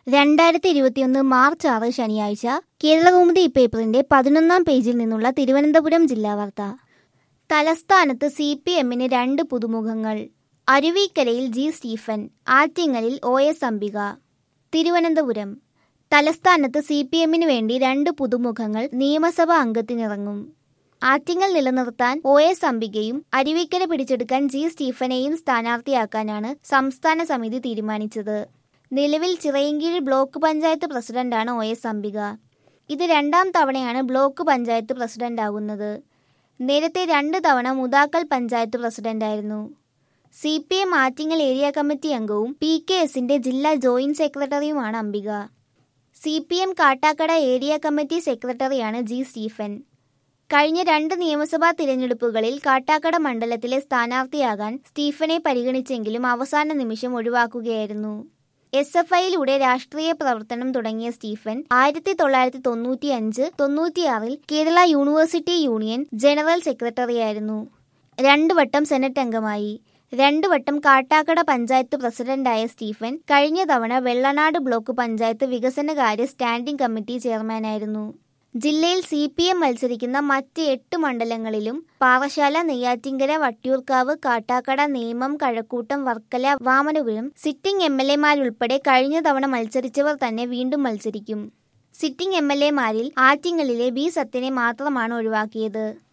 രണ്ടായിരത്തി ഇരുപത്തിയൊന്ന് മാർച്ച് ആറ് ശനിയാഴ്ച കേരളകൗമുദി പേപ്പറിന്റെ പതിനൊന്നാം പേജിൽ നിന്നുള്ള തിരുവനന്തപുരം ജില്ലാ വാർത്ത തലസ്ഥാനത്ത് സി പി എമ്മിന് രണ്ട് പുതുമുഖങ്ങൾ അരുവിക്കരയിൽ ജി സ്റ്റീഫൻ ആറ്റിങ്ങലിൽ ഒ എസ് അംബിക തിരുവനന്തപുരം തലസ്ഥാനത്ത് സി പി എമ്മിന് വേണ്ടി രണ്ട് പുതുമുഖങ്ങൾ നിയമസഭാ അംഗത്തിനിറങ്ങും ആറ്റിങ്ങൽ നിലനിർത്താൻ ഒ എസ് അംബികയും അരുവിക്കര പിടിച്ചെടുക്കാൻ ജി സ്റ്റീഫനെയും സ്ഥാനാർത്ഥിയാക്കാനാണ് സംസ്ഥാന സമിതി തീരുമാനിച്ചത് നിലവിൽ ചിറയൻകീഴ് ബ്ലോക്ക് പഞ്ചായത്ത് പ്രസിഡന്റാണ് ഒ എസ് അംബിക ഇത് രണ്ടാം തവണയാണ് ബ്ലോക്ക് പഞ്ചായത്ത് പ്രസിഡന്റാകുന്നത് നേരത്തെ രണ്ട് തവണ മുതാക്കൽ പഞ്ചായത്ത് പ്രസിഡന്റായിരുന്നു C P M Attingal area committee അംഗവും പി കെ എസിന്റെ ജില്ലാ ജോയിന്റ് സെക്രട്ടറിയുമാണ് Ambika C P M Kattakada area committee സെക്രട്ടറിയാണ് ജി സ്റ്റീഫൻ കഴിഞ്ഞ രണ്ട് നിയമസഭാ തിരഞ്ഞെടുപ്പുകളിൽ കാട്ടാക്കട മണ്ഡലത്തിലെ സ്ഥാനാർത്ഥിയാകാൻ സ്റ്റീഫനെ പരിഗണിച്ചെങ്കിലും അവസാന നിമിഷം ഒഴിവാക്കുകയായിരുന്നു എസ് എഫ് ഐയിലൂടെ രാഷ്ട്രീയ പ്രവർത്തനം തുടങ്ങിയ സ്റ്റീഫൻ ആയിരത്തി തൊള്ളായിരത്തി തൊണ്ണൂറ്റി അഞ്ച് തൊണ്ണൂറ്റിയാറിൽ കേരള യൂണിവേഴ്സിറ്റി യൂണിയൻ ജനറൽ സെക്രട്ടറിയായിരുന്നു രണ്ടു വട്ടം സെനറ്റ് അംഗമായി രണ്ടു വട്ടം കാട്ടാക്കട പഞ്ചായത്ത് പ്രസിഡന്റായ സ്റ്റീഫൻ കഴിഞ്ഞ തവണ വെള്ളനാട് ബ്ലോക്ക് പഞ്ചായത്ത് വികസനകാര്യ സ്റ്റാൻഡിംഗ് കമ്മിറ്റി ചെയർമാനായിരുന്നു ജില്ലയിൽ സി പി എം മത്സരിക്കുന്ന മറ്റ് എട്ട് മണ്ഡലങ്ങളിലും Parassala Neyyattinkara Vattiyoorkavu Kattakada Nemom Kazhakoottam Varkala Vamanapuram sitting M L എമാരുൾപ്പെടെ കഴിഞ്ഞ തവണ മത്സരിച്ചവർ തന്നെ വീണ്ടും മത്സരിക്കും സിറ്റിംഗ് എം എൽ എമാരിൽ ആറ്റിങ്ങലിലെ ബി സത്യനെ മാത്രമാണ് ഒഴിവാക്കിയത്